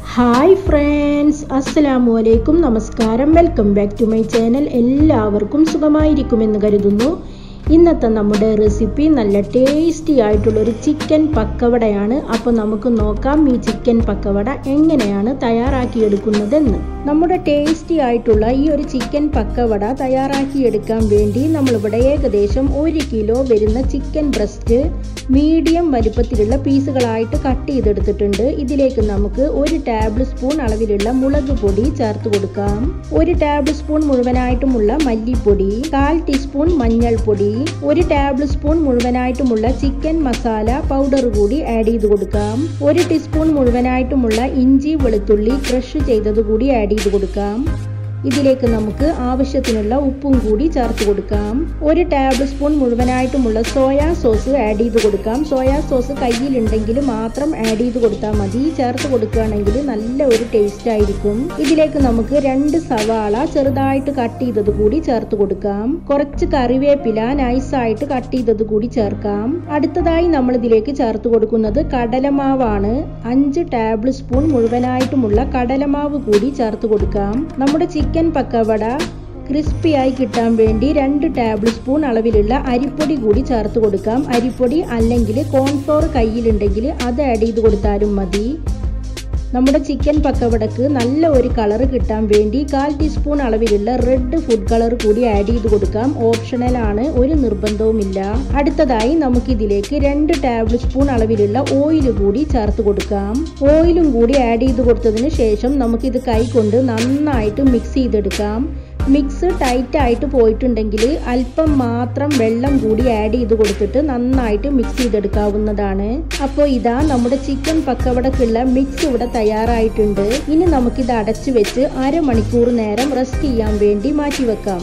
hi friends അസ്സലാമു അലൈക്കും നമസ്കാരം welcome back to my channel എല്ലാവർക്കും സുഖമായിരിക്കുമെന്ന് കരുതുന്നു ഇന്നത്തെ നമ്മുടെ റെസിപ്പി നല്ല ടേസ്റ്റി ആയിട്ടുള്ള ഒരു ചിക്കൻ പക്കവടയാണ് അപ്പോൾ നമുക്ക് നോക്കാം ഈ ചിക്കൻ പക്കവട എങ്ങനെയാണ് തയ്യാറാക്കിയെടുക്കുന്നതെന്ന് നമ്മുടെ ടേസ്റ്റി ആയിട്ടുള്ള ഈ ഒരു ചിക്കൻ പക്കവട തയ്യാറാക്കിയെടുക്കാൻ വേണ്ടി നമ്മളിവിടെ ഏകദേശം ഒരു കിലോ വരുന്ന ചിക്കൻ ബ്രസ്റ്റ് മീഡിയം വലുപ്പത്തിലുള്ള പീസുകളായിട്ട് കട്ട് ചെയ്തെടുത്തിട്ടുണ്ട് ഇതിലേക്ക് നമുക്ക് ഒരു ടേബിൾ സ്പൂൺ അളവിലുള്ള മുളക് പൊടി ചേർത്ത് കൊടുക്കാം ഒരു ടേബിൾ സ്പൂൺ മുഴുവനായിട്ടുമുള്ള മല്ലിപ്പൊടി കാൽ ടീസ്പൂൺ മഞ്ഞൾപ്പൊടി ഒരു ടേബിൾ സ്പൂൺ മുഴുവനായിട്ടുമുള്ള ചിക്കൻ മസാല പൗഡർ കൂടി ആഡ് ചെയ്ത് കൊടുക്കാം ഒരു ടീസ്പൂൺ മുഴുവനായിട്ടുമുള്ള ഇഞ്ചി വെളുത്തുള്ളി ക്രഷ് ചെയ്തത് കൂടി ആഡ് ചെയ്ത് കൊടുക്കാം ഇതിലേക്ക് നമുക്ക് ആവശ്യത്തിനുള്ള ഉപ്പും കൂടി ചേർത്ത് കൊടുക്കാം ഒരു ടേബിൾ സ്പൂൺ മുഴുവനായിട്ടുമുള്ള സോയാ സോസ് ആഡ് ചെയ്ത് കൊടുക്കാം സോയാ സോസ് കയ്യിലുണ്ടെങ്കിൽ മാത്രം ആഡ് ചെയ്ത് കൊടുത്താൽ മതി ചേർത്ത് കൊടുക്കുകയാണെങ്കിൽ നല്ല ഒരു ടേസ്റ്റ് ആയിരിക്കും ഇതിലേക്ക് നമുക്ക് രണ്ട് സവാള ചെറുതായിട്ട് കട്ട് ചെയ്തത് കൂടി ചേർത്ത് കൊടുക്കാം കുറച്ച് കറിവേപ്പില നൈസായിട്ട് കട്ട് ചെയ്തത് കൂടി ചേർക്കാം അടുത്തതായി നമ്മൾ ഇതിലേക്ക് ചേർത്ത് കൊടുക്കുന്നത് കടലമാവാണ് അഞ്ച് ടേബിൾ സ്പൂൺ മുഴുവനായിട്ടുമുള്ള കടലമാവ് കൂടി ചേർത്ത് കൊടുക്കാം നമ്മുടെ ചിക്കൻ പക്കവട ക്രിസ്പിയായി കിട്ടാൻ വേണ്ടി രണ്ട് ടേബിൾ സ്പൂൺ അളവിലുള്ള അരിപ്പൊടി കൂടി ചേർത്ത് കൊടുക്കാം അരിപ്പൊടി അല്ലെങ്കിൽ കോൺഫ്ലോർ കയ്യിലുണ്ടെങ്കിൽ അത് ആഡ് ചെയ്ത് കൊടുത്താലും മതി നമ്മുടെ ചിക്കൻ പക്കവടക്ക് നല്ല ഒരു കളർ കിട്ടാൻ വേണ്ടി കാൽ ടീസ്പൂൺ അളവിലുള്ള റെഡ് ഫുഡ് കളർ കൂടി ആഡ് ചെയ്ത് കൊടുക്കാം ഓപ്ഷണൽ ആണ് ഒരു നിർബന്ധവുമില്ല അടുത്തതായി നമുക്കിതിലേക്ക് രണ്ട് ടേബിൾ സ്പൂൺ അളവിലുള്ള ഓയിൽ കൂടി ചേർത്ത് കൊടുക്കാം ഓയിലും കൂടി ആഡ് ചെയ്ത് കൊടുത്തതിന് ശേഷം നമുക്കിത് കൈകൊണ്ട് നന്നായിട്ട് മിക്സ് ചെയ്തെടുക്കാം മിക്സ് ടൈറ്റ് ആയിട്ട് പോയിട്ടുണ്ടെങ്കിൽ അല്പം മാത്രം വെള്ളം കൂടി ആഡ് ചെയ്ത് കൊടുത്തിട്ട് നന്നായിട്ട് മിക്സ് ചെയ്തെടുക്കാവുന്നതാണ് അപ്പോൾ ഇതാ നമ്മുടെ ചിക്കൻ പക്കവടക്കുള്ള മിക്സ് ഇവിടെ തയ്യാറായിട്ടുണ്ട് ഇനി നമുക്കിത് അടച്ചു വെച്ച് അരമണിക്കൂർ നേരം റെസ്റ്റ് ചെയ്യാൻ വേണ്ടി മാറ്റി വെക്കാം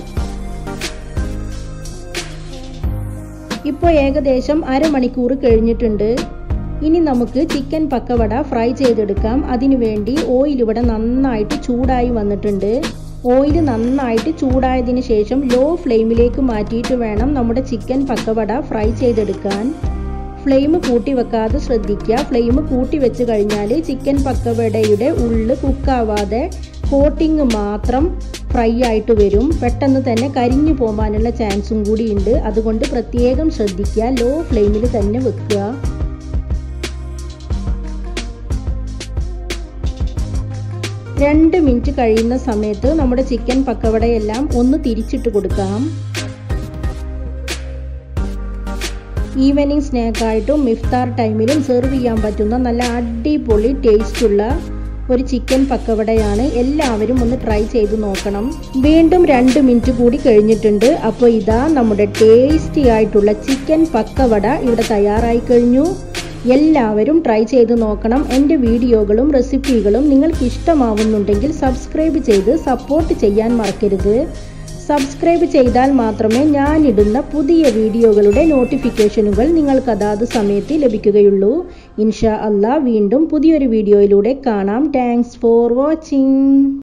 ഇപ്പോൾ ഏകദേശം അരമണിക്കൂർ കഴിഞ്ഞിട്ടുണ്ട് ഇനി നമുക്ക് ചിക്കൻ പക്കവട ഫ്രൈ ചെയ്തെടുക്കാം അതിനു വേണ്ടി ഓയിൽ ഇവിടെ നന്നായിട്ട് ചൂടായി വന്നിട്ടുണ്ട് ഓയിൽ നന്നായിട്ട് ചൂടായതിനു ശേഷം ലോ ഫ്ലെയിമിലേക്ക് മാറ്റിയിട്ട് വേണം നമ്മുടെ ചിക്കൻ പക്കവട ഫ്രൈ ചെയ്തെടുക്കാൻ ഫ്ലെയിം കൂട്ടി വെക്കാതെ ശ്രദ്ധിക്കുക ഫ്ലെയിം കൂട്ടി വെച്ച് കഴിഞ്ഞാൽ ചിക്കൻ പക്കവടയുടെ ഉള്ളിൽ കുക്കാവാതെ കോട്ടിങ് മാത്രം ഫ്രൈ ആയിട്ട് വരും പെട്ടെന്ന് തന്നെ കരിഞ്ഞു പോകാനുള്ള ചാൻസും കൂടി ഉണ്ട് അതുകൊണ്ട് പ്രത്യേകം ശ്രദ്ധിക്കുക ലോ ഫ്ലെയിമിൽ തന്നെ വെക്കുക രണ്ട് മിനിറ്റ് കഴിയുന്ന സമയത്ത് നമ്മുടെ ചിക്കൻ പക്കവടയെല്ലാം ഒന്ന് തിരിച്ചിട്ട് കൊടുക്കാം ഈവനിങ് സ്നാക്കായിട്ടും ഇഫ്താർ ടൈമിലും സെർവ് ചെയ്യാൻ പറ്റുന്ന നല്ല അടിപൊളി ടേസ്റ്റുള്ള ഒരു ചിക്കൻ പക്കവടയാണ് എല്ലാവരും ഒന്ന് ട്രൈ ചെയ്ത് നോക്കണം വീണ്ടും രണ്ട് മിനിറ്റ് കൂടി കഴിഞ്ഞിട്ടുണ്ട് അപ്പോൾ ഇതാ നമ്മുടെ ടേസ്റ്റി ആയിട്ടുള്ള ചിക്കൻ പക്കവട ഇവിടെ തയ്യാറായി കഴിഞ്ഞു എല്ലാവരും ട്രൈ ചെയ്ത് നോക്കണം എൻ്റെ വീഡിയോകളും റെസിപ്പികളും നിങ്ങൾക്ക് ഇഷ്ടമാവുന്നുണ്ടെങ്കിൽ സബ്സ്ക്രൈബ് ചെയ്ത് സപ്പോർട്ട് ചെയ്യാൻ മറക്കരുത് സബ്സ്ക്രൈബ് ചെയ്താൽ മാത്രമേ ഞാനിടുന്ന പുതിയ വീഡിയോകളുടെ നോട്ടിഫിക്കേഷനുകൾ നിങ്ങൾക്ക് അതാത് സമയത്ത് ലഭിക്കുകയുള്ളൂ ഇൻഷാ അല്ലാ വീണ്ടും പുതിയൊരു വീഡിയോയിലൂടെ കാണാം താങ്ക്സ് ഫോർ വാച്ചിങ്